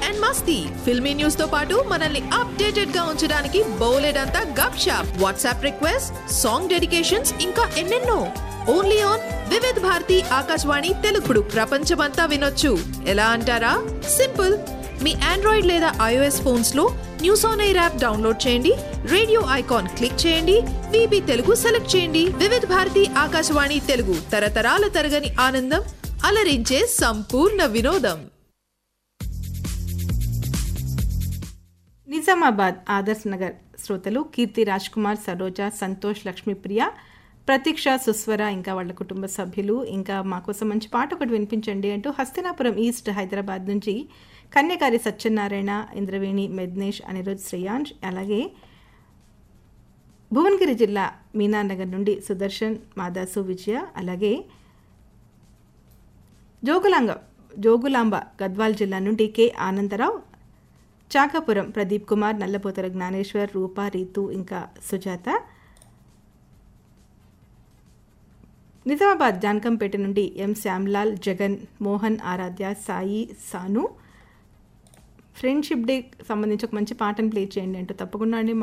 and మస్తీ filmy news తో పాటు మనల్ని అప్డేటెడ్ గా ఉంచడానికి బోలెడంతా గప్ షాప్ వాట్సాప్ రిక్వెస్ట్ సాంగ్ డెడికేషన్స్ ఇంకా ఎన్నెన్నో ఓన్లీ ఆన్ వివిధ్ భారతి ఆకాశవాణి తెలుగుడు ప్రపంచమంతా వినొచ్చు ఎలా అంటారా సింపుల్ మీ ఆండ్రాయిడ్ లేదా ఐఓఎస్ ఫోన్స్ లో news on air app download చేయండి రేడియో ఐకాన్ క్లిక్ చేయండి విబి తెలుగు సెలెక్ట్ చేయండి వివిధ భారతి ఆకాశవాణి తెలుగు తరతరాల తరగని ఆనందం అలరించే సంపూర్ణ వినోదం నిజామాబాద్ ఆదర్శ్ నగర్ శ్రోతలు కీర్తి రాజ్ కుమార్ సరోజ సంతోష్ లక్ష్మీప్రియ ప్రతీక్ష సుస్వర ఇంకా వాళ్ళ కుటుంబ సభ్యులు ఇంకా మా కోసం మంచి పాట ఒకటి వినిపించండి అంటూ హస్తినాపురం ఈస్ట్ హైదరాబాద్ నుంచి కన్యకారి సత్యనారాయణ ఇంద్రవేణి మెద్నేష్ అనిరుద్ శ్రేయాంష్ అలాగే భువనగిరి జిల్లా మీనానగర్ నుండి సుదర్శన్ మాదాసు విజయ అలాగే జోగులాంగ జోగులాంబ గద్వాల్ జిల్లా నుండి కె ఆనందరావు చాకాపురం ప్రదీప్ కుమార్ నల్లపోతర జ్ఞానేశ్వర్ రూప రీతు ఇంకా సుజాత నిజామాబాద్ జాన్కంపేట నుండి M Shyamlal Jagan Mohan Aaradhya Sai Sanu friendship day సంబంధించి ఒక మంచి పాటను ప్లే చేయండి అంటూ తప్పకుండా అండి